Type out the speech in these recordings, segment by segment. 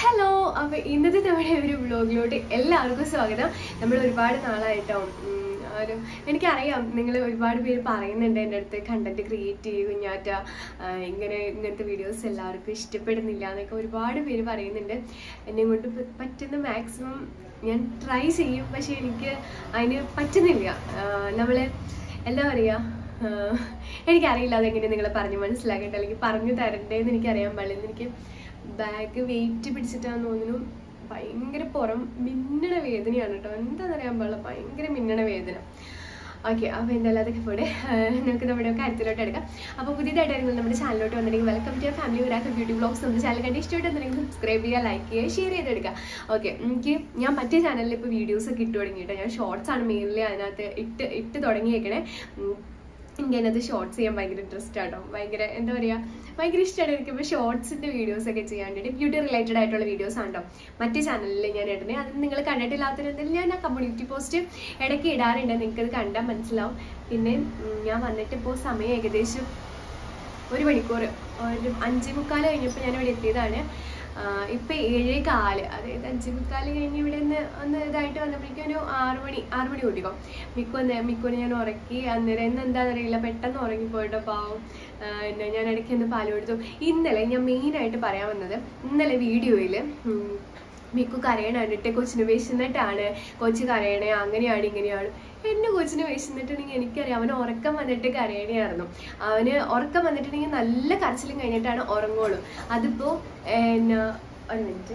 Hello അപ്പൊ ഇന്നത്തെ നമ്മുടെ ഒരു വ്ളോഗിലോട്ട് എല്ലാവർക്കും സ്വാഗതം നമ്മൾ ഒരുപാട് നാളായിട്ടോ ഉം, ഒരു എനിക്കറിയാം നിങ്ങൾ ഒരുപാട് പേര് പറയുന്നുണ്ട് എൻ്റെ അടുത്ത് കണ്ടന്റ് ക്രിയേറ്റ് ചെയ്യും കുഞ്ഞാറ്റ ആ, ഇങ്ങനെ ഇങ്ങനത്തെ വീഡിയോസ് എല്ലാവർക്കും ഇഷ്ടപ്പെടുന്നില്ല എന്നൊക്കെ ഒരുപാട് പേര് പറയുന്നുണ്ട് എന്നെ കൊണ്ട് പ- പറ്റുന്ന മാക്സിമം ഞാൻ ട്രൈ ചെയ്യും പക്ഷെ എനിക്ക് അതിന് പറ്റുന്നില്ല നമ്മൾ എന്താ പറയുക ആഹ് എനിക്കറിയില്ല അതെങ്ങനെ നിങ്ങൾ പറഞ്ഞ് മനസ്സിലാക്കട്ടെ അല്ലെങ്കിൽ പറഞ്ഞു തരണ്ടേന്ന് എനിക്കറിയാൻ പാടില്ല എനിക്ക് ബാഗ് വെയിറ്റ് പിടിച്ചിട്ടാന്ന് തോന്നുന്നു ഭയങ്കര പുറം മിന്നണ വേദനയാണ് കേട്ടോ എന്താണെന്ന് അറിയാൻ പാടില്ല ഭയങ്കര മിന്നണ വേദന ഓക്കെ അപ്പോൾ എന്തായാലും അതൊക്കെ പോടെ ആഹ് നമുക്ക് നമ്മുടെ കാര്യത്തിലോട്ട് എടുക്കാം അപ്പോൾ പുതിയതായിട്ടായിരുന്നു നമ്മുടെ ചാനലിലോട്ട് വന്നിട്ടുണ്ടെങ്കിൽ വെൽക്കം ടു ഫാമിലി ഒരാൾക്ക് ബ്യൂട്ടി ബ്ലോഗ്സ് നമ്മുടെ ചാനൽ കണ്ട് ഇഷ്ടമായിട്ടുണ്ടെങ്കിൽ സബ്സ്ക്രൈബ് ചെയ്യുക ലൈക്ക് ചെയ്യുക ഷെയർ ചെയ്തെടുക്കുക ഓക്കെ എനിക്ക് ഞാൻ മറ്റേ ചാനലിൽ ഇപ്പോൾ വീഡിയോസ് ഒക്കെ ഇട്ട് തുടങ്ങി കേട്ടോ ഞാൻ ഷോർട്സ് ആണ് മെയിൻലി അതിനകത്ത് ഇട്ട് ഇട്ട് തുടങ്ങിയേക്കണേ ഉം. എനിക്ക് അതിനകത്ത് ഷോർട്സ് ചെയ്യാൻ ഭയങ്കര ഇൻട്രസ്റ്റ് ആട്ടോ ഭയങ്കര എന്താ പറയുക ഭയങ്കര ഇഷ്ടമാണ് എനിക്ക് ഇപ്പോൾ ഷോർട്സിൻ്റെ വീഡിയോസ് ഒക്കെ ചെയ്യാൻ വേണ്ടിയിട്ട് ബ്യൂട്ടി റിലേറ്റഡ് ആയിട്ടുള്ള വീഡിയോസ് ആണോ മറ്റേ ചാനലിൽ ഞാൻ ഇടുന്നത് അത് നിങ്ങൾ കണ്ടിട്ടില്ലാത്തതിനെന്തെങ്കിലും ഞാൻ ആ കമ്മ്യൂണിറ്റി പോസ്റ്റ് ഇടയ്ക്ക് ഇടാറുണ്ട് നിങ്ങൾക്ക് അത് കണ്ടാൽ മനസ്സിലാവും പിന്നെ ഉം, ഞാൻ വന്നിട്ട് ഇപ്പോൾ സമയം ഏകദേശം ഒരു മണിക്കൂർ ഒരു അഞ്ചേ മുക്കാൽ കഴിഞ്ഞപ്പോൾ ഞാൻ ഇവിടെ എത്തിയതാണ് ആഹ് ഇപ്പൊ ഏഴേ കാല് അതായത് അഞ്ചേ മുക്കാൽ കഴിഞ്ഞ് ഇവിടെ നിന്ന് ഒന്ന് ഇതായിട്ട് വന്നപ്പോഴേക്കും ഒരു ആറ് മണി ആറ് മണി കൂട്ടിക്കോ മിക്കു വന്ന് മിക്കുവിനെ ഞാൻ ഉറക്കി അന്നേരം ഇന്ന് എന്താണെന്ന് അറിയില്ല പെട്ടെന്ന് ഉറങ്ങിപ്പോയിട്ടോ പാവം ആഹ് പിന്നെ ഞാൻ ഇടയ്ക്ക് ഒന്ന് പാല് കൊടുത്തു ഇന്നലെ ഞാൻ മെയിനായിട്ട് പറയാൻ വന്നത് ഇന്നലെ വീഡിയോയിൽ മിക്കു കരയണ കണ്ടിട്ട് കൊച്ചിന് വിശന്നിട്ടാണ് കൊച്ചു കരയണേ അങ്ങനെയാണ് ഇങ്ങനെയാണ് എന്റെ കൊച്ചിന് വിശന്നിട്ടുണ്ടെങ്കിൽ എനിക്കറിയാം അവന് ഉറക്കം വന്നിട്ട് കരയണയായിരുന്നു അവന് ഉറക്കം വന്നിട്ടുണ്ടെങ്കിൽ നല്ല കരച്ചിലും കഴിഞ്ഞിട്ടാണ് ഉറങ്ങുള്ളൂ അതിപ്പോ എന്നാ ഒരു മിനിറ്റ്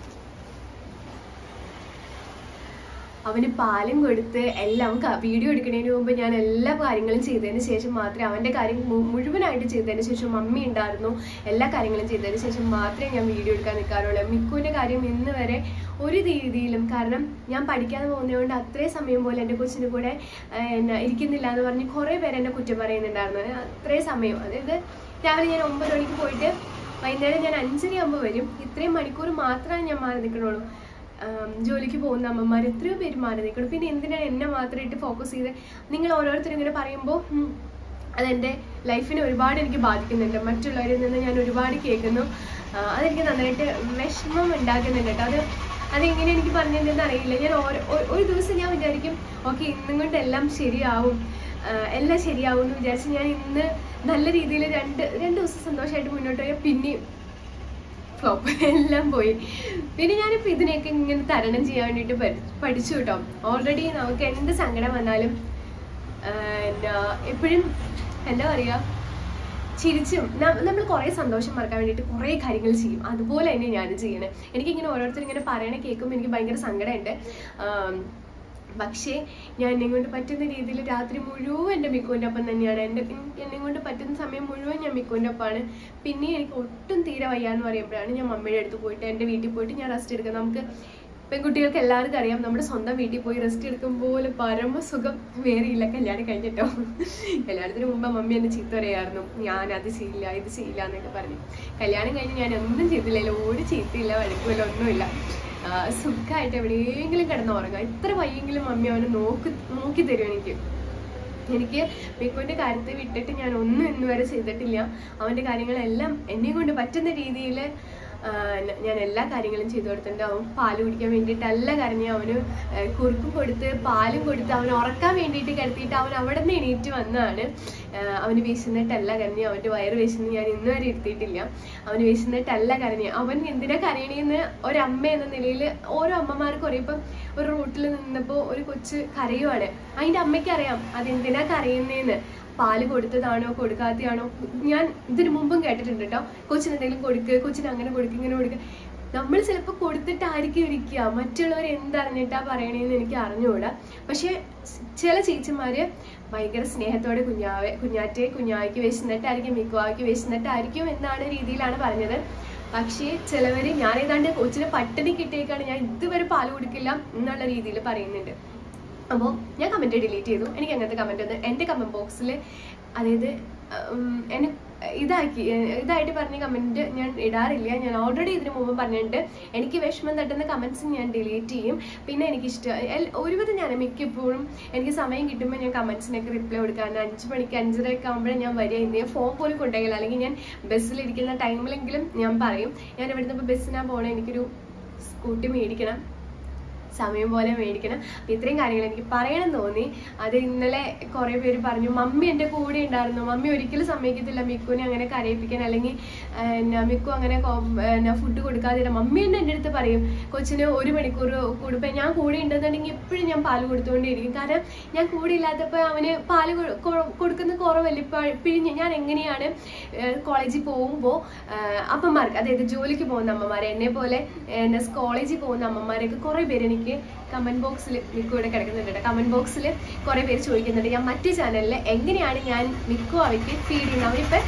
അവന് പാലും കൊടുത്ത് എല്ലാം ക- വീഡിയോ എടുക്കുന്നതിന് മുമ്പ് ഞാൻ എല്ലാ കാര്യങ്ങളും ചെയ്തതിന് ശേഷം മാത്രമേ അവൻ്റെ കാര്യം മു- മുഴുവനായിട്ട് ചെയ്തതിന് ശേഷം മമ്മി ഉണ്ടായിരുന്നു എല്ലാ കാര്യങ്ങളും ചെയ്തതിന് ശേഷം മാത്രമേ ഞാൻ വീഡിയോ എടുക്കാൻ നിൽക്കാറുള്ളൂ മിക്കുവിൻ്റെ കാര്യം ഇന്ന് വരെ ഒരു രീതിയിലും കാരണം ഞാൻ പഠിക്കാതെ പോകുന്നതുകൊണ്ട് അത്രയും സമയം പോലെ എൻ്റെ കൊച്ചിൻ്റെ കൂടെ ആ, എന്നാ ഇരിക്കുന്നില്ല എന്ന് പറഞ്ഞ് കുറേ പേര് എന്നെ കുറ്റം പറയുന്നുണ്ടായിരുന്നു അത്രയും സമയം അതായത് രാവിലെ ഞാൻ ഒമ്പത് മണിക്ക് പോയിട്ട് വൈകുന്നേരം ഞാൻ അഞ്ചരയാകുമ്പോൾ വരും ഇത്രയും മണിക്കൂർ മാത്രമേ ഞാൻ മാറി നിൽക്കണുള്ളൂ ആം, ജോലിക്ക് പോകുന്ന അമ്മമാർ എത്രയോ പേര് മാറി നിൽക്കണം പിന്നെ എന്തിനാണ് എന്നെ മാത്രം ഇട്ട് ഫോക്കസ് ചെയ്ത് നിങ്ങൾ ഓരോരുത്തരും ഇങ്ങനെ പറയുമ്പോൾ ഉം, അതെൻ്റെ ലൈഫിനെ ഒരുപാട് എനിക്ക് ബാധിക്കുന്നുണ്ട് മറ്റുള്ളവരിൽ നിന്ന് ഞാൻ ഒരുപാട് കേൾക്കുന്നു ആ, അതെനിക്ക് നന്നായിട്ട് വിഷമം ഉണ്ടാക്കുന്നുണ്ട് കേട്ടോ അത് അതെങ്ങനെ എനിക്ക് പറഞ്ഞിട്ടുണ്ടെന്ന് അറിയില്ല ഞാൻ ഓരോ ഒരു- ഒരു ദിവസം ഞാൻ വിചാരിക്കും ഓക്കെ ഇന്നും കൊണ്ട് എല്ലാം ശരിയാവും ആ, എല്ലാം ശരിയാവും എന്ന് വിചാരിച്ച് ഞാൻ ഇന്ന് നല്ല രീതിയിൽ രണ്ട് രണ്ട് ദിവസം സന്തോഷമായിട്ട് മുന്നോട്ട് പോയാൽ പിന്നെയും ഫ്ലോപ്പ് എല്ലാം പോയി പിന്നെ ഞാനിപ്പോൾ ഇതിനെയൊക്കെ ഇങ്ങനെ തരണം ചെയ്യാൻ വേണ്ടിയിട്ട് പഠി- പഠിച്ചു കേട്ടോ ഓൾറെഡി നമുക്ക് എന്ത് സങ്കടം വന്നാലും എപ്പോഴും എന്താ പറയുക ചിരിച്ചും നമ്മൾ കുറേ സന്തോഷം മറക്കാൻ വേണ്ടിയിട്ട് കുറേ കാര്യങ്ങൾ ചെയ്യും അതുപോലെ തന്നെ ഞാൻ ചെയ്യണേ എനിക്കിങ്ങനെ ഓരോരുത്തർ ഇങ്ങനെ പറയണ കേൾക്കുമ്പോൾ എനിക്ക് ഭയങ്കര സങ്കടമുണ്ട് ആം, പക്ഷേ ഞാൻ എന്നെ കൊണ്ട് പറ്റുന്ന രീതിയിൽ രാത്രി മുഴുവൻ എൻ്റെ മിക്കുവിൻ്റെ ഒപ്പം തന്നെയാണ് എൻ്റെ എന്നെ കൊണ്ട് പറ്റുന്ന സമയം മുഴുവൻ ഞാൻ മിക്കുവിൻ്റെ ഒപ്പമാണ് പിന്നെ എനിക്ക് ഒട്ടും തീരെ വയ്യാന്ന് പറയുമ്പോഴാണ് ഞാൻ മമ്മിയുടെ അടുത്ത് പോയിട്ട് എൻ്റെ വീട്ടിൽ പോയിട്ട് ഞാൻ റെസ്റ്റ് എടുക്കുന്നത് നമുക്ക് പെൺകുട്ടികൾക്ക് എല്ലാവർക്കും അറിയാം നമ്മുടെ സ്വന്തം വീട്ടിൽ പോയി റെസ്റ്റ് എടുക്കും പോലെ പരമസുഖം വേറെയില്ല കല്യാണം കഴിഞ്ഞിട്ടോ കല്യാണത്തിന് മുമ്പ് മമ്മി എന്നെ ചീത്ത പറയായിരുന്നു ഞാൻ അത് ചെയ്യില്ല ഇത് ചെയ്യില്ല എന്നൊക്കെ പറഞ്ഞു കല്യാണം കഴിഞ്ഞ് ഞാൻ ഒന്നും ചെയ്തില്ല ഒരു ചീത്തയില്ല വഴക്കുമില്ല ഒന്നുമില്ല ആ, സുഖമായിട്ട് എവിടെയെങ്കിലും കിടന്ന് ഉറങ്ങാം എത്ര വയ്യെങ്കിലും മമ്മി അവനെ നോക്കി നോക്കി തരും എനിക്ക് എനിക്ക് മിക്കുവിൻ്റെ കാര്യത്തെ വിട്ടിട്ട് ഞാൻ ഒന്നും ഇന്ന് വരെ ചെയ്തിട്ടില്ല അവൻ്റെ കാര്യങ്ങളെല്ലാം എന്നെ കൊണ്ട് പറ്റുന്ന രീതിയിൽ ഞാൻ എല്ലാ കാര്യങ്ങളും ചെയ്തു കൊടുത്തിട്ടുണ്ട് അവൻ പാല് കുടിക്കാൻ വേണ്ടിയിട്ടല്ല കരഞ്ഞ് അവന് ആ, കുറുക്കും കൊടുത്ത് പാലും കൊടുത്ത് അവനെ ഉറക്കാൻ വേണ്ടിയിട്ട് കിടത്തിയിട്ട് അവൻ അവിടെ നിന്ന് എണീറ്റ് വന്നതാണ് ആ, അവന് വിശന്നിട്ടല്ല കരഞ്ഞ് അവൻ്റെ വയറ് വിശന്ന് ഞാൻ ഇന്ന് വരെ ഇരുത്തിയിട്ടില്ല അവന് വിശന്നിട്ടല്ല കരഞ്ഞ് അവൻ എന്തിനാ കരയണേന്ന് ഒരമ്മ എന്ന നിലയിൽ ഓരോ അമ്മമാർക്കും അറിയാം ഇപ്പം ഒരു റൂട്ടിൽ നിന്നപ്പോൾ ഒരു കൊച്ച് കരയുവാണ് അതിൻ്റെ അമ്മയ്ക്ക് അറിയാം അതെന്തിനാ കരയുന്നേന്ന് പാല് കൊടുത്തതാണോ കൊടുക്കാത്തതാണോ ഞാൻ ഇതിനു മുമ്പും കേട്ടിട്ടുണ്ട് കേട്ടോ കൊച്ചിന് എന്തെങ്കിലും കൊടുക്കുക കൊച്ചിന് അങ്ങനെ കൊടുക്കുക ഇങ്ങനെ കൊടുക്കുക നമ്മൾ ചിലപ്പോൾ കൊടുത്തിട്ടായിരിക്കും ഇരിക്കുക മറ്റുള്ളവർ എന്തറിഞ്ഞിട്ടാ പറയണേന്ന് എനിക്ക് അറിഞ്ഞുകൂടാ പക്ഷെ ചില ചേച്ചിമാര് ഭയങ്കര സ്നേഹത്തോടെ കുഞ്ഞാവെ കുഞ്ഞാറ്റെ കുഞ്ഞാവയ്ക്ക് വിശന്നിട്ടായിരിക്കും മിക്കുവായ്ക്ക് വിശന്നിട്ടായിരിക്കും എന്നാണ് രീതിയിലാണ് പറഞ്ഞത് പക്ഷേ ചിലവര് ഞാൻ ഏതാണ്ട് കൊച്ചിന് പട്ടിണി കിട്ടിയേക്കാണ് ഞാൻ ഇതുവരെ പാല് കൊടുക്കില്ല എന്നുള്ള രീതിയിൽ പറയുന്നുണ്ട് അപ്പോൾ ഞാൻ കമൻറ്റ് ഡിലീറ്റ് ചെയ്തു എനിക്ക് അങ്ങനത്തെ കമൻറ്റ് ഒന്ന് എൻ്റെ കമൻറ്റ് ബോക്സിൽ അതായത് ഉം, എന്നെ ഇതാക്കി ഏഹ് ഇതായിട്ട് പറഞ്ഞ കമൻറ്റ് ഞാൻ ഇടാറില്ല ഞാൻ ഓൾറെഡി ഇതിനു മുമ്പ് പറഞ്ഞിട്ടുണ്ട് എനിക്ക് വിഷമം തട്ടുന്ന കമൻസ് ഞാൻ ഡിലീറ്റ് ചെയ്യും പിന്നെ എനിക്കിഷ്ടം എൽ- ഒരുവിധം ഞാൻ മിക്കപ്പോഴും എനിക്ക് സമയം കിട്ടുമ്പോൾ ഞാൻ കമൻസിനൊക്കെ റിപ്ലൈ കൊടുക്കാൻ അഞ്ച് മണിക്ക് അഞ്ചരയൊക്കെ ആകുമ്പോഴേ ഞാൻ വരിക ഇന്ന് ഫോൺ പോലും കൊണ്ടുപോയില്ല അല്ലെങ്കിൽ ഞാൻ ബസ്സിലിരിക്കുന്ന ടൈമിലെങ്കിലും ഞാൻ പറയും ഞാൻ ഇവിടുന്ന് ഇപ്പോൾ ബസ്സിനാണ് പോകണേ എനിക്കൊരു സ്കൂട്ടി മേടിക്കണം സമയം പോലെ മേടിക്കണം അപ്പം ഇത്രയും കാര്യങ്ങൾ എനിക്ക് പറയണം തോന്നി അത് ഇന്നലെ കുറേ പേര് പറഞ്ഞു മമ്മി എൻ്റെ കൂടെ ഉണ്ടായിരുന്നു മമ്മി ഒരിക്കലും സമ്മതിക്കത്തില്ല മിക്കുവിനെ അങ്ങനെ കരയിപ്പിക്കാൻ അല്ലെങ്കിൽ ആ, എന്നാ മിക്കു അങ്ങനെ ഫുഡ് കൊടുക്കാതില്ല മമ്മി തന്നെ എൻ്റെ അടുത്ത് പറയും കൊച്ചിന് ഒരു മണിക്കൂർ കൂടുമ്പോൾ ഞാൻ കൂടെ ഉണ്ടെന്നുണ്ടെങ്കിൽ എപ്പോഴും ഞാൻ പാല് കൊടുത്തുകൊണ്ടേയിരിക്കും കാരണം ഞാൻ കൂടെ ഇല്ലാത്തപ്പോൾ അവന് പാല് കൊ- കൊ- കൊടുക്കുന്ന കുറവല്ല ഇപ്പം പിഴിഞ്ഞ് ഞാൻ എങ്ങനെയാണ് കോളേജിൽ പോകുമ്പോൾ അമ്മമാർക്ക് അതായത് ജോലിക്ക് പോകുന്ന അമ്മമാരെ എന്നെ പോലെ എന്നെ കോളേജിൽ പോകുന്ന അമ്മമാരൊക്കെ കുറേ പേര് എനിക്ക് കമന്റ് ബോക്സിൽ മിക്കു ഇവിടെ കിടക്കുന്നുണ്ട് കമന്റ് ബോക്സിൽ കുറേ പേര് ചോദിക്കുന്നുണ്ട് ഞാൻ മറ്റു ചാനലിൽ എങ്ങനെയാണ് ഞാൻ മിക്കു അവയ്ക്ക് ഫീഡ് ചെയ്യുന്നത് അവരിപ്പം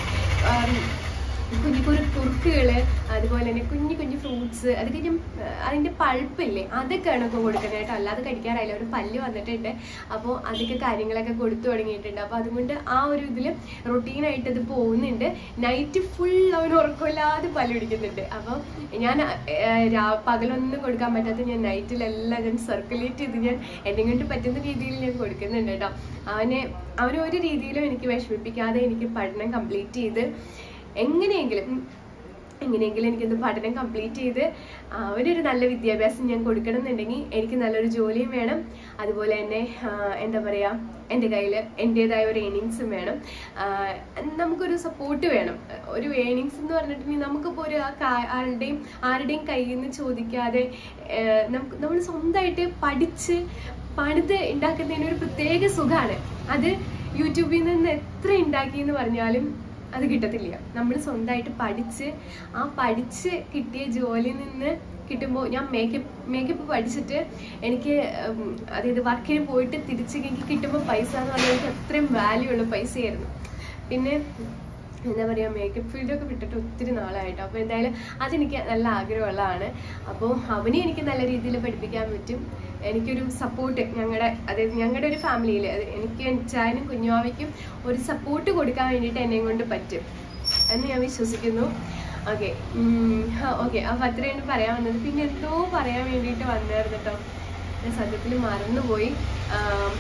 കുഞ്ഞു കുഞ്ഞു കുറുക്കുകൾ അതുപോലെ തന്നെ കുഞ്ഞു കുഞ്ഞു ഫ്രൂട്ട്സ് അതൊക്കെ ഞാൻ ആ, അതിന്റെ പൾപ്പില്ലേ അതൊക്കെയാണ് ഇപ്പോൾ കൊടുക്കുന്നത് കേട്ടോ അല്ലാതെ കഴിക്കാറായില്ല ഒരു പല്ല് വന്നിട്ടുണ്ട് അപ്പോൾ അതൊക്കെ കാര്യങ്ങളൊക്കെ കൊടുത്തു തുടങ്ങിയിട്ടുണ്ട് അപ്പോൾ അതുകൊണ്ട് ആ ഒരു ഇതിൽ റൊട്ടീനായിട്ട് ഇത് പോകുന്നുണ്ട് നൈറ്റ് ഫുൾ അവൻ ഉറക്കമില്ലാതെ പല്ല് പിടിക്കുന്നുണ്ട് അപ്പോൾ ഞാൻ ആ, രാ- പകലൊന്നും കൊടുക്കാൻ പറ്റാത്ത ഞാൻ നൈറ്റിലെല്ലാം ഞാൻ സർക്കുലേറ്റ് ചെയ്ത് ഞാൻ എന്നെ കൊണ്ട് പറ്റുന്ന രീതിയിൽ ഞാൻ കൊടുക്കുന്നുണ്ട് കേട്ടോ അവനെ അവനെ ഒരു രീതിയിലും എനിക്ക് വിഷമിപ്പിക്കാതെ എനിക്ക് പഠനം കംപ്ലീറ്റ് ചെയ്ത് എങ്ങനെയെങ്കിലും ഉം, എങ്ങനെയെങ്കിലും എനിക്കത് പഠനം കംപ്ലീറ്റ് ചെയ്ത് ആ, അവനൊരു നല്ല വിദ്യാഭ്യാസം ഞാൻ കൊടുക്കണം എന്നുണ്ടെങ്കിൽ എനിക്ക് നല്ലൊരു ജോലിയും വേണം അതുപോലെ തന്നെ ആ, എന്താ പറയുക എൻ്റെ കയ്യിൽ എൻ്റേതായ ഒരു ഏണിങ്സും വേണം ആ, നമുക്കൊരു സപ്പോർട്ട് വേണം ഒരു ഏണിങ്സ് എന്ന് പറഞ്ഞിട്ടുണ്ടെങ്കിൽ നമുക്കിപ്പോൾ ഒരു ആ കാ- ആരുടെയും ആരുടെയും കയ്യിൽ നിന്ന് ചോദിക്കാതെ ആ, നമുക്ക് നമ്മൾ സ്വന്തമായിട്ട് പഠിച്ച് പണിത് ഉണ്ടാക്കുന്നതിന് ഒരു പ്രത്യേക സുഖമാണ് അത് യൂട്യൂബിൽ നിന്ന് എത്ര ഉണ്ടാക്കി എന്ന് പറഞ്ഞാലും അത് കിട്ടത്തില്ല നമ്മൾ സ്വന്തമായിട്ട് പഠിച്ച് ആ പഠിച്ച് കിട്ടിയ ജോലിയിൽ നിന്ന് കിട്ടുമ്പോൾ ഞാൻ മേക്കപ്പ് മേക്കപ്പ് പഠിച്ചിട്ട് എനിക്ക് ഉം, അതായത് വർക്കിന് പോയിട്ട് തിരിച്ച് എനിക്ക് കിട്ടുമ്പോൾ പൈസ എന്ന് പറഞ്ഞാൽ എനിക്ക് അത്രയും വാല്യൂ ഉള്ള പൈസയായിരുന്നു പിന്നെ എന്താ പറയുക മേക്കപ്പ് ഫീൽഡൊക്കെ വിട്ടിട്ട് ഒത്തിരി നാളായിട്ട് അപ്പോൾ എന്തായാലും അതെനിക്ക് നല്ല ആഗ്രഹമുള്ളതാണ് അപ്പോൾ അവനെ എനിക്ക് നല്ല രീതിയിൽ പഠിപ്പിക്കാൻ പറ്റും എനിക്കൊരു സപ്പോർട്ട് ഞങ്ങളുടെ അതായത് ഞങ്ങളുടെ ഒരു ഫാമിലിയിൽ എനിക്ക് ചായനും കുഞ്ഞുമാവയ്ക്കും ഒരു സപ്പോർട്ട് കൊടുക്കാൻ വേണ്ടിയിട്ട് എന്നെ കൊണ്ട് പറ്റും എന്ന് ഞാൻ വിശ്വസിക്കുന്നു ഓക്കെ ഓക്കെ അപ്പോൾ അത്രയാണ് പറയാൻ വന്നത് പിന്നെ എന്തോ പറയാൻ വേണ്ടിയിട്ട് വന്നായിരുന്നു കേട്ടോ ഞാൻ സത്യത്തിൽ മറന്നുപോയി ആം,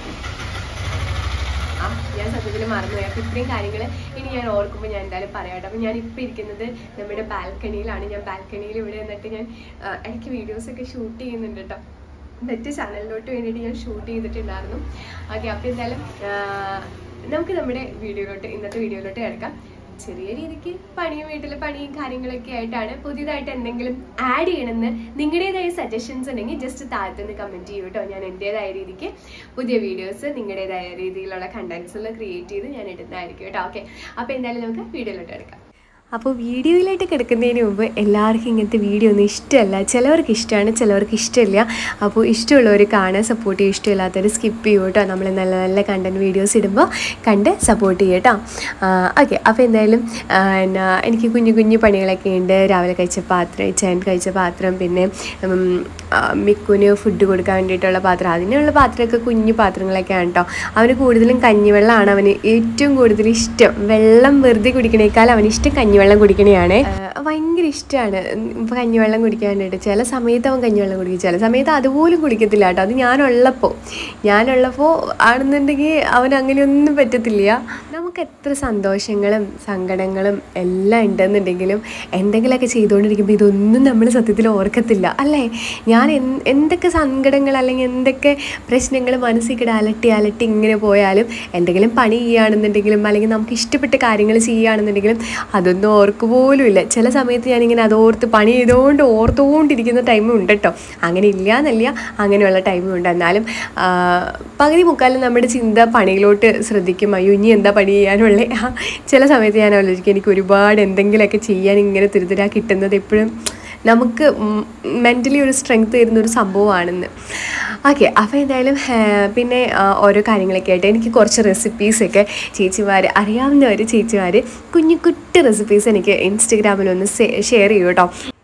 ആ ഞാൻ സത്യത്തിൽ മറന്നുപോയി അപ്പോൾ ഇത്രയും കാര്യങ്ങൾ ഇനി ഞാൻ ഓർക്കുമ്പോൾ ഞാൻ എന്തായാലും പറയാം കേട്ടോ അപ്പോൾ ഞാൻ ഇപ്പോൾ ഇരിക്കുന്നത് നമ്മുടെ ബാൽക്കണിയിലാണ് ഞാൻ ബാൽക്കണിയിൽ ഇവിടെ നിന്നിട്ട് ഞാൻ ആ, ഇടയ്ക്ക് വീഡിയോസൊക്കെ ഷൂട്ട് ചെയ്യുന്നുണ്ട് കേട്ടോ മറ്റ് ചാനലിലോട്ട് വേണ്ടിയിട്ട് ഞാൻ ഷൂട്ട് ചെയ്തിട്ടുണ്ടായിരുന്നു ഓക്കെ അപ്പോൾ എന്തായാലും ആ, നമുക്ക് നമ്മുടെ വീഡിയോയിലോട്ട് ഇന്നത്തെ വീഡിയോയിലോട്ട് കിടക്കാം ചെറിയ രീതിക്ക് പണിയും വീട്ടിലെ പണിയും കാര്യങ്ങളൊക്കെ ആയിട്ടാണ് പുതിയതായിട്ട് എന്തെങ്കിലും ആഡ് ചെയ്യണമെന്ന് നിങ്ങളുടേതായ സജഷൻസ് ഉണ്ടെങ്കിൽ ജസ്റ്റ് താഴത്തുനിന്ന് കമൻറ്റ് ചെയ്യൂ കേട്ടോ ഞാൻ എൻ്റെതായ രീതിക്ക് പുതിയ വീഡിയോസ് നിങ്ങളുടേതായ രീതിയിലുള്ള കണ്ടൻസുകൾ ക്രിയേറ്റ് ചെയ്ത് ഞാൻ ഇടുന്നതായിരിക്കും കേട്ടോ ഓക്കെ അപ്പോൾ എന്തായാലും നമുക്ക് വീഡിയോയിലോട്ട് എടുക്കാം അപ്പോൾ വീഡിയോയിലായിട്ട് കിടക്കുന്നതിന് മുമ്പ് എല്ലാവർക്കും ഇങ്ങനത്തെ വീഡിയോ ഒന്നും ഇഷ്ടമല്ല ചിലവർക്ക് ഇഷ്ടമാണ് ചിലവർക്ക് ഇഷ്ടമില്ല അപ്പോൾ ഇഷ്ടമുള്ളവർ കാണാൻ സപ്പോർട്ട് ചെയ്യും ഇഷ്ടമില്ലാത്തവർ സ്കിപ്പ് ചെയ്യും കേട്ടോ നമ്മൾ നല്ല നല്ല കണ്ടൻറ് വീഡിയോസ് ഇടുമ്പോൾ കണ്ട് സപ്പോർട്ട് ചെയ്യും കേട്ടോ ഓക്കെ അപ്പോൾ എന്തായാലും ആ, എന്നാ എനിക്ക് കുഞ്ഞു കുഞ്ഞു പണികളൊക്കെ ഉണ്ട് രാവിലെ കഴിച്ച പാത്രം ചേൻ കഴിച്ച പാത്രം പിന്നെ ഉം, ആ, മിക്കുന് ഫുഡ് കൊടുക്കാൻ വേണ്ടിയിട്ടുള്ള പാത്രം അതിനുള്ള പാത്രമൊക്കെ കുഞ്ഞു പാത്രങ്ങളൊക്കെയാണ് കേട്ടോ അവന് കൂടുതലും കഞ്ഞിവെള്ളമാണ് അവന് ഏറ്റവും കൂടുതൽ ഇഷ്ടം വെള്ളം വെറുതെ കുടിക്കണേക്കാൾ അവന് ഇഷ്ടം കഞ്ഞിവെള്ളം കുടിക്കണയാണ് ആ, ഭയങ്കര ഇഷ്ടമാണ് ഇപ്പോൾ കഞ്ഞിവെള്ളം കുടിക്കാൻ വേണ്ടിയിട്ട് ചില സമയത്ത് അവൻ കഞ്ഞിവെള്ളം കുടിക്കും ചില സമയത്ത് അതുപോലും കുടിക്കത്തില്ല കേട്ടോ അത് ഞാനുള്ളപ്പോൾ ഞാനുള്ളപ്പോൾ ആണെന്നുണ്ടെങ്കിൽ അവൻ അങ്ങനെയൊന്നും പറ്റത്തില്ല നമുക്ക് എത്ര സന്തോഷങ്ങളും സങ്കടങ്ങളും എല്ലാം ഉണ്ടെന്നുണ്ടെങ്കിലും എന്തെങ്കിലുമൊക്കെ ചെയ്തുകൊണ്ടിരിക്കുമ്പോൾ ഇതൊന്നും നമ്മൾ സത്യത്തിൽ ഓർക്കത്തില്ല അല്ലേ ഞാൻ എന്ത് എന്തൊക്കെ സങ്കടങ്ങൾ അല്ലെങ്കിൽ എന്തൊക്കെ പ്രശ്നങ്ങൾ മനസ്സിൽ കൂടെ അലട്ടി അലട്ടി ഇങ്ങനെ പോയാലും എന്തെങ്കിലും പണി ചെയ്യുകയാണെന്നുണ്ടെങ്കിലും അല്ലെങ്കിൽ നമുക്ക് ഇഷ്ടപ്പെട്ട കാര്യങ്ങൾ ചെയ്യുകയാണെന്നുണ്ടെങ്കിലും അതൊന്നും ഓർക്ക് പോലും ഇല്ല ചില സമയത്ത് ഞാനിങ്ങനെ അതോർത്ത് പണി ചെയ്തുകൊണ്ട് ഓർത്തുകൊണ്ടിരിക്കുന്ന ടൈമും ഉണ്ട് കേട്ടോ അങ്ങനെ ഇല്ല എന്നല്ല അങ്ങനെയുള്ള ടൈമും ഉണ്ട് എന്നാലും ആ, പകുതി മുക്കാലും നമ്മുടെ ചിന്ത പണിയിലോട്ട് ശ്രദ്ധിക്കും അയ്യോ ഇനി എന്താ പണി ചെയ്യാനുള്ളേ ആ, ചില സമയത്ത് ഞാൻ ആലോചിക്കും എനിക്ക് ഒരുപാട് എന്തെങ്കിലുമൊക്കെ ചെയ്യാൻ ഇങ്ങനെ തിരുത്തിരാ കിട്ടുന്നത് എപ്പോഴും നമുക്ക് മെൻ്റലി ഒരു സ്ട്രെങ്ത് തരുന്ന ഒരു സംഭവമാണെന്ന് ഓക്കെ അപ്പോൾ എന്തായാലും ആ, പിന്നെ ആ, ഓരോ കാര്യങ്ങളൊക്കെ ആയിട്ട് എനിക്ക് കുറച്ച് റെസിപ്പീസൊക്കെ ചേച്ചിമാർ അറിയാവുന്നവർ ചേച്ചിമാർ കുഞ്ഞു കുട്ടി റെസിപ്പീസ് എനിക്ക് ഇൻസ്റ്റഗ്രാമിൽ ഒന്ന് ഷെയർ ചെയ്യൂ കേട്ടോ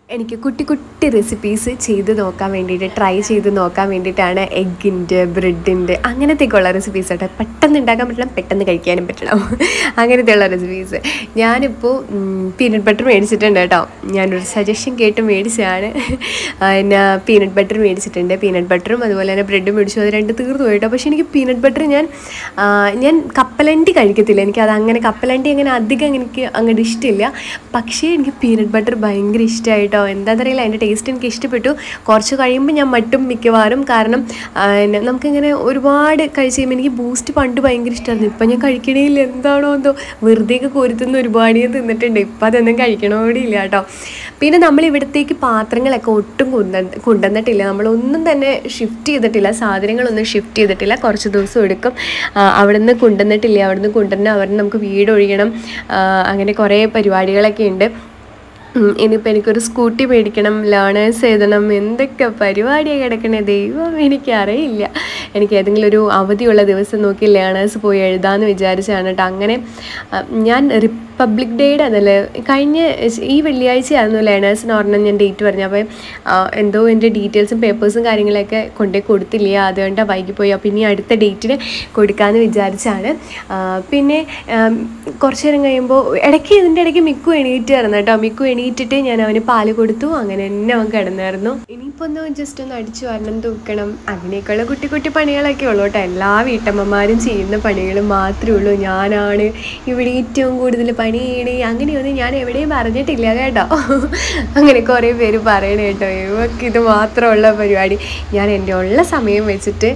എനിക്ക് കുട്ടി കുട്ടി റെസിപ്പീസ് ചെയ്ത് നോക്കാൻ വേണ്ടിയിട്ട് ട്രൈ ചെയ്ത് നോക്കാൻ വേണ്ടിയിട്ടാണ് എഗ്ഗിൻ്റെ ബ്രെഡിൻ്റെ അങ്ങനത്തെയൊക്കെയുള്ള റെസിപ്പീസ് കേട്ടോ പെട്ടെന്ന് ഉണ്ടാക്കാൻ പറ്റണം പെട്ടെന്ന് കഴിക്കാനും പറ്റണം അങ്ങനത്തെയുള്ള റെസിപ്പീസ് ഞാനിപ്പോൾ പീനട്ട് ബട്ടർ മേടിച്ചിട്ടുണ്ട് കേട്ടോ ഞാനൊരു സജഷൻ കേട്ട് മേടിച്ചതാണ് പിന്നെ പീനട്ട് ബട്ടർ മേടിച്ചിട്ടുണ്ട് പീനട്ട് ബട്ടറും അതുപോലെ തന്നെ ബ്രെഡും മേടിച്ചു അത് രണ്ട് തീർന്നു പോയിട്ടോ പക്ഷേ എനിക്ക് പീനട്ട് ബട്ടർ ഞാൻ ആ, ഞാൻ കപ്പലണ്ടി കഴിക്കത്തില്ല എനിക്കത് അങ്ങനെ കപ്പലണ്ടി അങ്ങനെ അധികം എനിക്ക് അങ്ങോട്ട് ഇഷ്ടമില്ല പക്ഷേ എനിക്ക് പീനട്ട് ബട്ടർ ഭയങ്കര ഇഷ്ടമായിട്ടോ എന്താണെന്നറിയില്ല അതിൻ്റെ ടേസ്റ്റ് എനിക്ക് ഇഷ്ടപ്പെട്ടു കുറച്ച് കഴിയുമ്പോൾ ഞാൻ മട്ടും മിക്കവാറും കാരണം ആ, പിന്നെ നമുക്കിങ്ങനെ ഒരുപാട് കഴിച്ച് കഴിയുമ്പോൾ എനിക്ക് ബൂസ്റ്റ് പണ്ട് ഭയങ്കര ഇഷ്ടമായിരുന്നു ഇപ്പം ഞാൻ കഴിക്കണേയില്ല എന്താണോ എന്തോ വെറുതെയൊക്കെ കോരുത്തുന്ന ഒരുപാട് ഞാൻ തിന്നിട്ടുണ്ട് ഇപ്പം അതൊന്നും കഴിക്കണോടിയില്ല കേട്ടോ പിന്നെ നമ്മൾ ഇവിടത്തേക്ക് പാത്രങ്ങളൊക്കെ ഒട്ടും കൊണ്ട കൊണ്ടുവന്നിട്ടില്ല നമ്മളൊന്നും തന്നെ ഷിഫ്റ്റ് ചെയ്തിട്ടില്ല സാധനങ്ങളൊന്നും ഷിഫ്റ്റ് ചെയ്തിട്ടില്ല കുറച്ച് ദിവസം എടുക്കും ആ, അവിടുന്ന് കൊണ്ടുവന്നിട്ടില്ല അവിടുന്ന് കൊണ്ടുവന്ന് അവിടെ നമുക്ക് വീട് ഒഴിയണം ആ, അങ്ങനെ കുറേ പരിപാടികളൊക്കെ ഉണ്ട് ഉം, ഇനിയിപ്പോൾ എനിക്കൊരു സ്കൂട്ടി മേടിക്കണം ലേണേഴ്സ് എഴുതണം എന്തൊക്കെ പരിപാടിയാണ് കിടക്കണേ ദൈവം എനിക്കറിയില്ല എനിക്ക് ഏതെങ്കിലും ഒരു അവധിയുള്ള ദിവസം നോക്കി ലേണേഴ്സ് പോയി എഴുതാമെന്ന് വിചാരിച്ചാണ് കേട്ടോ അങ്ങനെ ആ, ഞാൻ റിപ്പബ്ലിക് ഡേയുടെ അതല്ലേ കഴിഞ്ഞ ഈ വെള്ളിയാഴ്ചയായിരുന്നു ലേണേഴ്സിന് ഒരെണ്ണം ഞാൻ ഡേറ്റ് പറഞ്ഞു അപ്പോൾ ആ, എന്തോ എൻ്റെ ഡീറ്റെയിൽസും പേപ്പേഴ്സും കാര്യങ്ങളൊക്കെ കൊണ്ടുപോയി കൊടുത്തില്ല അതുകൊണ്ടാണ് വൈകിപ്പോയി അപ്പോൾ ഇനി അടുത്ത ഡേറ്റിന് കൊടുക്കാമെന്ന് വിചാരിച്ചാണ് ആ, പിന്നെ ആം, കുറച്ച് നേരം കഴിയുമ്പോൾ ഇടയ്ക്ക് ഇതിൻ്റെ ഇടയ്ക്ക് മിക്കു എണീറ്റായിരുന്നു കേട്ടോ മിക്കു എണീറ്റിട്ട് ഞാൻ അവന് പാല് കൊടുത്തു അങ്ങനെ തന്നെ അവൻ കിടന്നായിരുന്നു ഇനിയിപ്പോൾ ഒന്ന് ജസ്റ്റ് ഒന്ന് അടിച്ചു വരണം തൂക്കണം അങ്ങനെയൊക്കെയുള്ള കുട്ടി കുട്ടി പണികളൊക്കെ ഉള്ളൂ കേട്ടോ എല്ലാ വീട്ടമ്മമാരും ചെയ്യുന്ന പണികൾ മാത്രമേ ഉള്ളൂ ഞാനാണ് ഇവിടെ ഏറ്റവും കൂടുതൽ പണി ചെയ്യണേ അങ്ങനെയൊന്നും ഞാൻ എവിടെയും പറഞ്ഞിട്ടില്ല കേട്ടോ അങ്ങനെ കുറേ പേര് പറയണേ കേട്ടോ ഇവർക്ക് ഇത് മാത്രമുള്ള പരിപാടി ഞാൻ എൻ്റെ ഉള്ള സമയം വെച്ചിട്ട്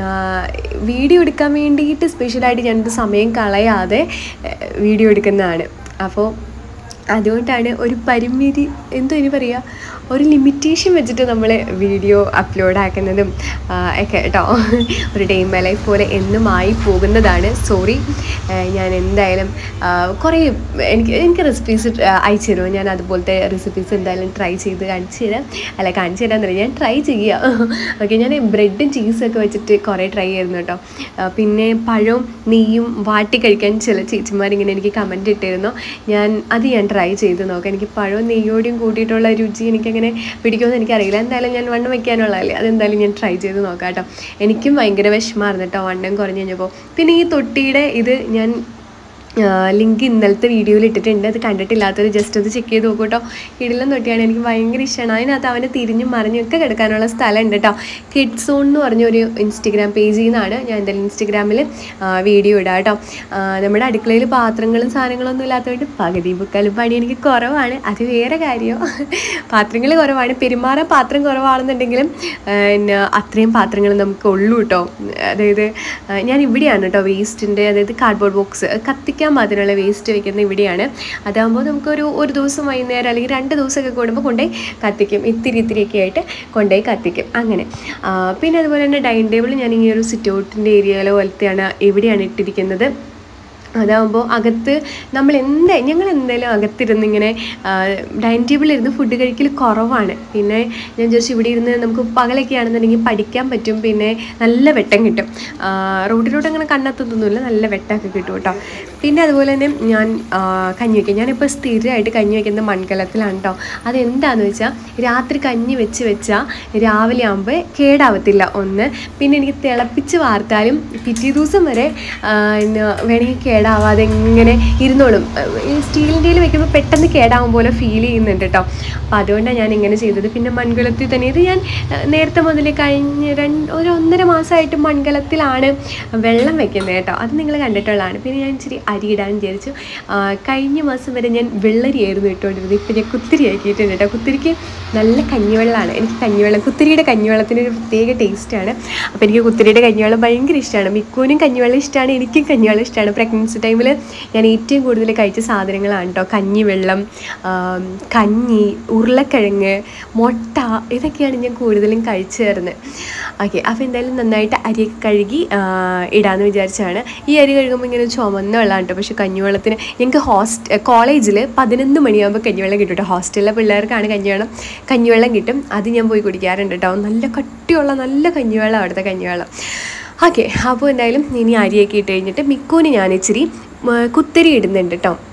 വീഡിയോ എടുക്കാൻ വേണ്ടിയിട്ട് സ്പെഷ്യലായിട്ട് ഞാനിത് സമയം കളയാതെ ഏഹ്, വീഡിയോ എടുക്കുന്നതാണ് അപ്പോൾ അതുകൊണ്ടാണ് ഒരു പരിമിതി എന്തോ ഇനി പറയുക ഒരു ലിമിറ്റേഷൻ വെച്ചിട്ട് നമ്മൾ വീഡിയോ അപ്ലോഡ് ആക്കുന്നതും ആ, ഒക്കെ കേട്ടോ ഒരു ഡേ മൈ ലൈഫ് പോലെ എന്നും ആയി പോകുന്നതാണ് സോറി ഞാൻ എന്തായാലും ആ, കുറേ എനിക്ക് എനിക്ക് റെസിപ്പീസ് അയച്ചു തരുമോ ഞാൻ അതുപോലത്തെ റെസിപ്പീസ് എന്തായാലും ട്രൈ ചെയ്ത് കാണിച്ചു തരാം അല്ല കാണിച്ചു തരാമെന്നല്ല ഞാൻ ട്രൈ ചെയ്യുക ഓക്കെ ഞാൻ ബ്രെഡും ചീസൊക്കെ വെച്ചിട്ട് കുറേ ട്രൈ ചെയ്യുന്നു കേട്ടോ ആ, പിന്നെ പഴവും നെയ്യും വാട്ടി കഴിക്കാൻ ചില ചേച്ചിമാരിങ്ങനെ എനിക്ക് കമൻറ്റ് ഇട്ടിരുന്നു ഞാൻ അത് ഞാൻ ട്രൈ ചെയ്ത് നോക്കാം എനിക്ക് പഴവും നെയ്യോടെയും കൂട്ടിയിട്ടുള്ള രുചി എനിക്കങ്ങനെ പിടിക്കുമെന്ന് എനിക്കറിയില്ല എന്തായാലും ഞാൻ വണ്ണം വെക്കാനുള്ളതല്ലേ അതെന്തായാലും ഞാൻ ട്രൈ ചെയ്ത് നോക്കാം കേട്ടോ എനിക്കും ഭയങ്കര വിഷമമായിരുന്നു കേട്ടോ വണ്ണം കുറഞ്ഞ് കഴിഞ്ഞപ്പോൾ പിന്നെ ഈ തൊട്ടിയുടെ ഇത് ഞാൻ ലിങ്ക് ഇന്നലത്തെ വീഡിയോയിൽ ഇട്ടിട്ടുണ്ട് അത് കണ്ടിട്ടില്ലാത്തവർ ജസ്റ്റ് ഒന്ന് ചെക്ക് ചെയ്ത് നോക്കൂ കേട്ടോ കിടിലം തൊട്ടിയാണ് എനിക്ക് ഭയങ്കര ഇഷ്ടമാണ് അതിനകത്ത് അവന് തിരിഞ്ഞും മറിഞ്ഞും ഒക്കെ കിടക്കാനുള്ള സ്ഥലമുണ്ട് കേട്ടോ കിഡ് സോൺ എന്ന് പറഞ്ഞൊരു ഇൻസ്റ്റഗ്രാം പേജിൽ നിന്നാണ് ഞാൻ എന്തായാലും ഇൻസ്റ്റഗ്രാമിൽ വീഡിയോ ഇടാം കേട്ടോ ആ, നമ്മുടെ അടുക്കളയിൽ പാത്രങ്ങളും സാധനങ്ങളൊന്നും ഇല്ലാത്തതുകൊണ്ട് പകുതി മുക്കാലും പണി എനിക്ക് കുറവാണ് അത് വേറെ കാര്യം പാത്രങ്ങൾ കുറവാണ് പെരുമാറാൻ പാത്രം കുറവാണെന്നുണ്ടെങ്കിലും ആ, പിന്നെ അത്രയും പാത്രങ്ങൾ നമുക്ക് ഉള്ളൂ കേട്ടോ അതായത് ആ, ഞാൻ ഇവിടെയാണ് കേട്ടോ വേസ്റ്റിൻ്റെ അതായത് കാർഡ്ബോർഡ് ബോക്സ് കത്തിക്കാൻ പാത്രമുള്ള വേസ്റ്റ് വെക്കുന്നത് ഇവിടെയാണ് അതാകുമ്പോൾ നമുക്കൊരു ഒരു ദിവസം വൈകുന്നേരം അല്ലെങ്കിൽ രണ്ട് ദിവസമൊക്കെ കൂടുമ്പോൾ കൊണ്ടുപോയി കത്തിക്കും ഇത്തിരി ഇത്തിരിയൊക്കെ ആയിട്ട് കൊണ്ടുപോയി കത്തിക്കും അങ്ങനെ ആ, പിന്നെ അതുപോലെ തന്നെ ഡൈനിങ് ടേബിൾ ഞാൻ ഈ ഒരു സിറ്റ് ഔട്ടിൻ്റെ ഏരിയയിലോ പോലത്തെയാണ് ഇവിടെയാണ് ഇട്ടിരിക്കുന്നത് അതാകുമ്പോൾ അകത്ത് നമ്മൾ എന്താ ഞങ്ങൾ എന്തായാലും അകത്തിരുന്ന് ഇങ്ങനെ ഡൈനിങ് ടേബിളിൽ ഇരുന്ന് ഫുഡ് കഴിക്കൽ കുറവാണ് പിന്നെ ഞാൻ ജസ്റ്റ് ഇവിടെ ഇരുന്ന് നമുക്ക് പകലൊക്കെ ആണെന്നുണ്ടെങ്കിൽ പഠിക്കാൻ പറ്റും പിന്നെ നല്ല വെട്ടം കിട്ടും ആ, റോഡിലോട്ട് അങ്ങനെ കണ്ണെത്തൊന്നുമില്ല നല്ല വെട്ടമൊക്കെ കിട്ടും കേട്ടോ പിന്നെ അതുപോലെ തന്നെ ഞാൻ ആ, കഞ്ഞി വയ്ക്കും ഞാനിപ്പോൾ സ്ഥിരമായിട്ട് കഞ്ഞി വയ്ക്കുന്നത് മൺകലത്തിലാണ് കേട്ടോ അതെന്താണെന്ന് വെച്ചാൽ രാത്രി കഞ്ഞി വെച്ച് വെച്ചാൽ രാവിലെ ആകുമ്പോൾ കേടാവത്തില്ല ഒന്ന് പിന്നെ എനിക്ക് തിളപ്പിച്ച് വാർത്താലും പിറ്റേ ദിവസം വരെ ആ, പിന്നെ വേണമെങ്കിൽ കേടാവാതെ ഇങ്ങനെ ഇരുന്നോളും ഈ സ്റ്റീലിൻ്റെ വെക്കുമ്പോൾ പെട്ടെന്ന് കേടാവും പോലെ ഫീൽ ചെയ്യുന്നുണ്ട് കേട്ടോ അപ്പോൾ അതുകൊണ്ടാണ് ഞാൻ ഇങ്ങനെ ചെയ്തത് പിന്നെ മൺകലത്തിൽ തന്നെ ഇത് ഞാൻ ആ, നേരത്തെ മുതലേ കഴിഞ്ഞ രണ്ട് ഒരു ഒന്നര മാസമായിട്ട് മൺകലത്തിലാണ് വെള്ളം വെക്കുന്നത് കേട്ടോ അത് നിങ്ങൾ കണ്ടിട്ടുള്ളതാണ് പിന്നെ ഞാൻ ഇച്ചിരി അരി ഇടാൻ വിചാരിച്ചു ആ, കഴിഞ്ഞ മാസം വരെ ഞാൻ വെള്ളരിയായിരുന്നു ഇട്ടുകൊണ്ടിരുന്നത് ഇപ്പം ഞാൻ കുത്തിരി ആക്കിയിട്ടുണ്ട് കേട്ടോ കുത്തിരിക്ക് നല്ല കഞ്ഞിവെള്ളമാണ് എനിക്ക് കഞ്ഞിവെള്ളം കുത്തിരിയുടെ കഞ്ഞിവെള്ളത്തിന് ഒരു പ്രത്യേക ടേസ്റ്റാണ് അപ്പോൾ എനിക്ക് കുത്തിരിയുടെ കഞ്ഞിവെള്ളം ഭയങ്കര ഇഷ്ടമാണ് മിക്കുവിനും കഞ്ഞിവെള്ളം ഇഷ്ടമാണ് എനിക്കും കഞ്ഞിവെള്ളം ഇഷ്ടമാണ് പ്രഗ്നൻസി ടൈമിൽ ഞാൻ ഏറ്റവും കൂടുതൽ കഴിച്ച സാധനങ്ങളാണ് കേട്ടോ കഞ്ഞിവെള്ളം ആം, കഞ്ഞി ഉരുളക്കിഴങ്ങ് മുട്ട ഇതൊക്കെയാണ് ഞാൻ കൂടുതലും കഴിച്ചു തരുന്നത് ഓക്കെ അപ്പോൾ എന്തായാലും നന്നായിട്ട് അരിയൊക്കെ കഴുകി ആ, ഇടാമെന്ന് വിചാരിച്ചാണ് ഈ അരി കഴുകുമ്പോൾ ഇങ്ങനെ ചുമന്ന വെള്ളമാണ് കേട്ടോ പക്ഷേ കഞ്ഞിവെള്ളത്തിന് ഞങ്ങൾക്ക് ഹോസ്റ്റ് കോളേജിൽ പതിനൊന്ന് മണിയാകുമ്പോൾ കഞ്ഞിവെള്ളം കിട്ടും കേട്ടോ ഹോസ്റ്റലിലെ പിള്ളേർക്കാണ് കഞ്ഞിവെള്ളം കഞ്ഞിവെള്ളം കിട്ടും അത് ഞാൻ പോയി കുടിക്കാറുണ്ട് കേട്ടോ നല്ല കട്ടിയുള്ള നല്ല കഞ്ഞിവെള്ളം അവിടുത്തെ കഞ്ഞിവെള്ളം ഓക്കെ അപ്പോൾ എന്തായാലും ഇനി അരിയൊക്കെ ഇട്ട് കഴിഞ്ഞിട്ട് മിക്കൂന് ഞാൻ ഇച്ചിരി ഉം, കുത്തരി ഇടുന്നുണ്ട് കേട്ടോ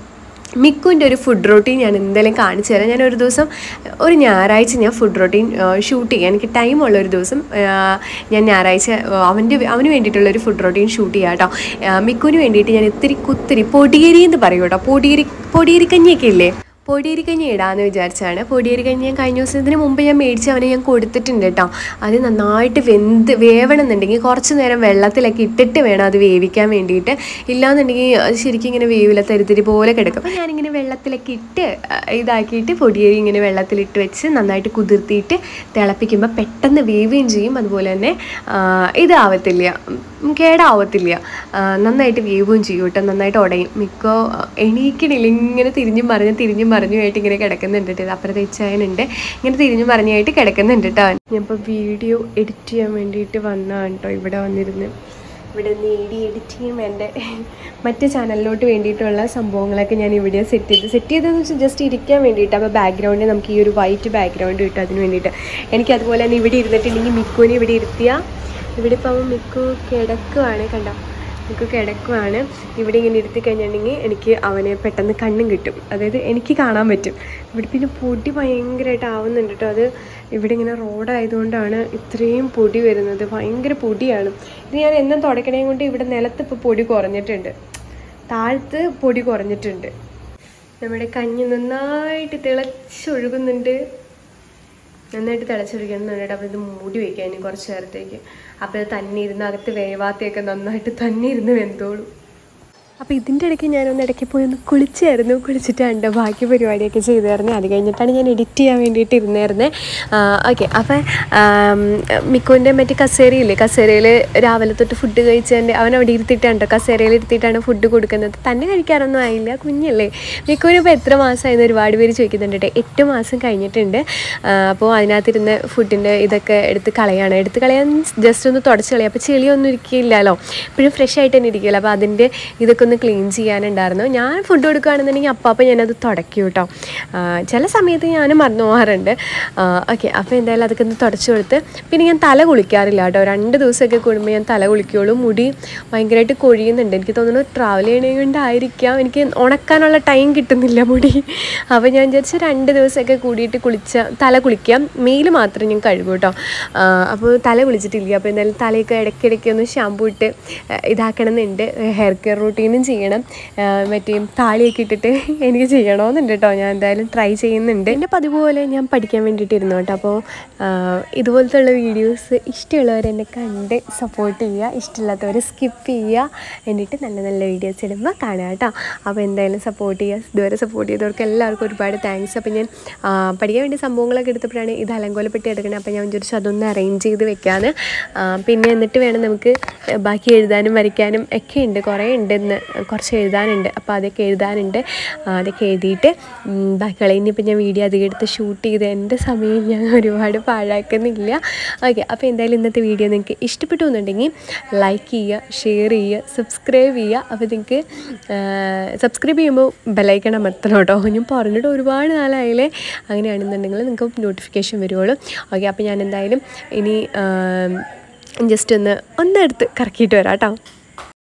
മിക്കുവിൻ്റെ ഒരു ഫുഡ് റൊട്ടീൻ ഞാൻ എന്തായാലും കാണിച്ചു തരാം ഞാൻ ഒരു ദിവസം ഒരു ഞായറാഴ്ച ഞാൻ ഫുഡ് റൊട്ടീൻ ഷൂട്ട് ചെയ്യാം എനിക്ക് ടൈമുള്ള ഒരു ദിവസം ആ, ഞാൻ ഞായറാഴ്ച ആ, അവൻ്റെ അവന് വേണ്ടിയിട്ടുള്ള ഒരു ഫുഡ് റൊട്ടീൻ ഷൂട്ട് ചെയ്യാം കേട്ടോ ആ, മിക്കുവിന് വേണ്ടിയിട്ട് ഞാൻ ഇത്തിരി കുത്തിരി പൊടിയരി എന്ന് പറയും കേട്ടോ പൊടിയരി പൊടിയരി കഞ്ഞിയൊക്കെ ഇല്ലേ പൊടിയരി കഞ്ഞി ഇടാമെന്ന് വിചാരിച്ചാണ് പൊടിയരി കഞ്ഞി ഞാൻ കഴിഞ്ഞ ദിവസത്തിന് മുമ്പ് ഞാൻ മേടിച്ച് അവനെ ഞാൻ കൊടുത്തിട്ടുണ്ട് കേട്ടോ അത് നന്നായിട്ട് വെന്ത് വേവണമെന്നുണ്ടെങ്കിൽ കുറച്ച് നേരം വെള്ളത്തിലൊക്കെ ഇട്ടിട്ട് വേണം അത് വേവിക്കാൻ വേണ്ടിയിട്ട് ഇല്ലാന്നുണ്ടെങ്കിൽ അത് ശരിക്കും ഇങ്ങനെ വേവില്ല തരിത്തിരി പോലെ കിടക്കും അപ്പോൾ ഞാനിങ്ങനെ വെള്ളത്തിലൊക്കെ ഇട്ട് ആ, ഇതാക്കിയിട്ട് പൊടിയരി ഇങ്ങനെ വെള്ളത്തിലിട്ട് വെച്ച് നന്നായിട്ട് കുതിർത്തിയിട്ട് തിളപ്പിക്കുമ്പോൾ പെട്ടെന്ന് വേവുകയും ചെയ്യും അതുപോലെ തന്നെ ആ, ഇതാവത്തില്ല ഉം, കേടാവത്തില്ല ആ, നന്നായിട്ട് വേവുകയും ചെയ്യും കേട്ടോ നന്നായിട്ട് ഉടയും മിക്കോ എണീക്കണില്ല ഇങ്ങനെ തിരിഞ്ഞും മറിഞ്ഞ് തിരിഞ്ഞും മറിഞ്ഞുമായിട്ട് ഇങ്ങനെ കിടക്കുന്നുണ്ട് കേട്ടോ അപ്പുറത്തെ ഇച്ചായനുണ്ട് ഇങ്ങനെ തിരിഞ്ഞും മറിഞ്ഞായിട്ട് കിടക്കുന്നുണ്ട് കേട്ടോ ഞാനിപ്പോൾ വീഡിയോ എഡിറ്റ് ചെയ്യാൻ വേണ്ടിയിട്ട് വന്നതാണ് കേട്ടോ ഇവിടെ വന്നിരുന്ന് ഇവിടെ നീടി എഡിറ്റ് ചെയ്യും എൻ്റെ മറ്റേ ചാനലിലോട്ട് വേണ്ടിയിട്ടുള്ള സംഭവങ്ങളൊക്കെ ഞാൻ ഇവിടെ സെറ്റ് ചെയ്ത് സെറ്റ് ചെയ്തതെന്ന് വെച്ചാൽ ജസ്റ്റ് ഇരിക്കാൻ വേണ്ടിയിട്ട് അപ്പോൾ ബാക്ക്ഗ്രൗണ്ടിൽ നമുക്ക് ഈ ഒരു വൈറ്റ് ബാക്ക്ഗ്രൗണ്ട് കിട്ടും അതിന് വേണ്ടിയിട്ട് എനിക്ക് അതുപോലെ തന്നെ ഇവിടെ ഇരുന്നിട്ടുണ്ടെങ്കിൽ മിക്കുവിനെ ഇവിടെ ഇരുത്തിയാൽ ഇവിടെ ഇപ്പോൾ അവൻ മിക്കു കിടക്കുവാണ് കണ്ടോ മിക്കു കിടക്കുവാണ് ഇവിടെ ഇങ്ങനെ ഇരുത്തി കഴിഞ്ഞിട്ടുണ്ടെങ്കിൽ എനിക്ക് അവനെ പെട്ടെന്ന് കണ്ണും കിട്ടും അതായത് എനിക്ക് കാണാൻ പറ്റും ഇവിടെ പിന്നെ പൊടി ഭയങ്കരമായിട്ട് ആവുന്നുണ്ട് കേട്ടോ അത് ഇവിടെ ഇങ്ങനെ റോഡായതുകൊണ്ടാണ് ഇത്രയും പൊടി വരുന്നത് ഭയങ്കര പൊടിയാണ് ഇത് ഞാൻ എന്നും തുടക്കണേം കൊണ്ട് ഇവിടെ നിലത്ത് ഇപ്പോൾ പൊടി കുറഞ്ഞിട്ടുണ്ട് താഴത്ത് പൊടി കുറഞ്ഞിട്ടുണ്ട് നമ്മുടെ കഞ്ഞി നന്നായിട്ട് തിളച്ചൊഴുകുന്നുണ്ട് നന്നായിട്ട് തിളച്ചൊഴിക്കണമെന്നുണ്ട് അപ്പോൾ ഇത് മൂടി വയ്ക്കാം ഇനി കുറച്ച് നേരത്തേക്ക് അപ്പോൾ ഇത് തന്നെ ഇരുന്ന് അകത്ത് വേവാത്തയൊക്കെ നന്നായിട്ട് തന്നെ ഇരുന്ന് വെന്തോളും അപ്പോൾ ഇതിൻ്റെ ഇടയ്ക്ക് ഞാനൊന്ന് ഇടയ്ക്ക് പോയി ഒന്ന് കുളിച്ചായിരുന്നു കുളിച്ചിട്ടുണ്ട് ബാക്കി പരിപാടിയൊക്കെ ചെയ്തായിരുന്നു അത് കഴിഞ്ഞിട്ടാണ് ഞാൻ എഡിറ്റ് ചെയ്യാൻ വേണ്ടിയിട്ട് ഇരുന്നായിരുന്നേ ഓക്കെ അപ്പോൾ മിക്കുവിൻ്റെ മറ്റേ കസേരയില്ലേ കസേരയിൽ രാവിലെ തൊട്ട് ഫുഡ് കഴിച്ചതിൻ്റെ അവൻ അവിടെ ഇരുത്തിയിട്ടുണ്ട് കസേരയിൽ ഇരുത്തിയിട്ടാണ് ഫുഡ് കൊടുക്കുന്നത് തന്നെ കഴിക്കാറൊന്നും ആയില്ല കുഞ്ഞല്ലേ മിക്കുവിന് ഇപ്പോൾ എത്ര മാസമായെന്ന് ഒരുപാട് പേര് ചോദിക്കുന്നുണ്ട് കേട്ടോ എട്ട് മാസം കഴിഞ്ഞിട്ടുണ്ട് ആ, അപ്പോൾ അതിനകത്തിരുന്ന് ഫുഡിൻ്റെ ഇതൊക്കെ എടുത്ത് കളയാണ് എടുത്ത് കളയാൻ ജസ്റ്റ് ഒന്ന് തുടച്ച് കളയാം അപ്പോൾ ചെളിയൊന്നും ഇരിക്കില്ലല്ലോ ഇപ്പോഴും ഫ്രഷ് ആയിട്ട് തന്നെ ഇരിക്കില്ല അപ്പോൾ അതിൻ്റെ ഇതൊക്കെ ഒന്ന് ക്ലീൻ ചെയ്യാനുണ്ടായിരുന്നു ഞാൻ ഫുഡ് കൊടുക്കുകയാണെന്നുണ്ടെങ്കിൽ അപ്പം ഞാനത് തുടയ്ക്കും കേട്ടോ ആ, ചില സമയത്ത് ഞാൻ മറന്നു പോകാറുണ്ട് ഓക്കെ അപ്പോൾ എന്തായാലും അതൊക്കെ ഒന്ന് തുടച്ച് കൊടുത്ത് പിന്നെ ഞാൻ തല കുളിക്കാറില്ല കേട്ടോ രണ്ട് ദിവസമൊക്കെ കൂടുമ്പോൾ ഞാൻ തല കുളിക്കുകയുള്ളൂ മുടി ഭയങ്കരമായിട്ട് കൊഴിയുന്നുണ്ട് എനിക്ക് തോന്നുന്നു ട്രാവൽ ചെയ്യണേ കൊണ്ടായിരിക്കാം എനിക്ക് ഉണക്കാനുള്ള ടൈം കിട്ടുന്നില്ല മുടി അപ്പോൾ ഞാൻ വിചാരിച്ചു രണ്ട് ദിവസമൊക്കെ കൂടിയിട്ട് കുളിച്ച തല കുളിക്കാം മെയിൽ മാത്രം ഞാൻ കഴുകും കേട്ടോ ആ, അപ്പോൾ തല കുളിച്ചിട്ടില്ല അപ്പോൾ എന്തായാലും തലയൊക്കെ ഇടയ്ക്കിടയ്ക്ക് ഒന്ന് ഷാമ്പൂ ഇട്ട് ആ, ഇതാക്കണം എന്നുണ്ട് ഹെയർ കെയർ റൂട്ടീനും ചെയ്യണം ആ, മറ്റേ താളിയൊക്കെ ഇട്ടിട്ട് എനിക്ക് ചെയ്യണമെന്നുണ്ട് കേട്ടോ ഞാൻ എന്തായാലും ട്രൈ ചെയ്യുന്നുണ്ട് എൻ്റെ പതിവ് പോലെ ഞാൻ പഠിക്കാൻ വേണ്ടിയിട്ട് ഇരുന്നു കേട്ടോ അപ്പോൾ ആ, ഇതുപോലത്തെ ഉള്ള വീഡിയോസ് ഇഷ്ടമുള്ളവർ എന്നെ കണ്ട് സപ്പോർട്ട് ചെയ്യുക ഇഷ്ടമില്ലാത്തവർ സ്കിപ്പ് ചെയ്യുക എന്നിട്ട് നല്ല നല്ല വീഡിയോസ് ഇടുമ്പോൾ കാണുക കേട്ടോ അപ്പോൾ എന്തായാലും സപ്പോർട്ട് ചെയ്യുക ഇതുവരെ സപ്പോർട്ട് ചെയ്തവർക്ക് എല്ലാവർക്കും ഒരുപാട് താങ്ക്സ് അപ്പോൾ ഞാൻ ആ, പഠിക്കാൻ വേണ്ടി സംഭവങ്ങളൊക്കെ എടുത്തപ്പോഴാണ് ഇത് അലങ്കോലപ്പെട്ടി എടുക്കണത് അപ്പോൾ ഞാൻ വിചാരിച്ചു അതൊന്ന് അറേഞ്ച് ചെയ്ത് വെക്കാന്ന് ആ, പിന്നെ എന്നിട്ട് വേണം നമുക്ക് ബാക്കി എഴുതാനും വരയ്ക്കാനും ഒക്കെ ഉണ്ട് കുറേ ഉണ്ട് ഇന്ന് കുറച്ച് എഴുതാനുണ്ട് അപ്പോൾ അതൊക്കെ എഴുതാനുണ്ട് ആ, അതൊക്കെ എഴുതിയിട്ട് ഉം, ബാക്കിയുള്ള ഇനിയിപ്പോൾ ഞാൻ വീഡിയോ അധികം എടുത്ത് ഷൂട്ട് ചെയ്ത് എൻ്റെ സമയം ഞാൻ ഒരുപാട് പാഴാക്കുന്നില്ല ഓക്കെ അപ്പോൾ എന്തായാലും ഇന്നത്തെ വീഡിയോ നിങ്ങൾക്ക് ഇഷ്ടപ്പെട്ടു എന്നുണ്ടെങ്കിൽ ലൈക്ക് ചെയ്യുക ഷെയർ ചെയ്യുക സബ്സ്ക്രൈബ് ചെയ്യുക അപ്പോൾ നിങ്ങൾക്ക് സബ്സ്ക്രൈബ് ചെയ്യുമ്പോൾ ബെലൈക്കണം അമർത്തണം കേട്ടോ ഞാൻ പറഞ്ഞിട്ട് ഒരുപാട് നാളായാലേ അങ്ങനെയാണെന്നുണ്ടെങ്കിൽ നിങ്ങൾക്ക് നോട്ടിഫിക്കേഷൻ വരുവുള്ളൂ ഓക്കെ അപ്പോൾ ഞാൻ എന്തായാലും ഇനി ജസ്റ്റ് ഒന്ന് ഒന്നെടുത്ത് കറക്കിയിട്ട് വരാം കേട്ടോ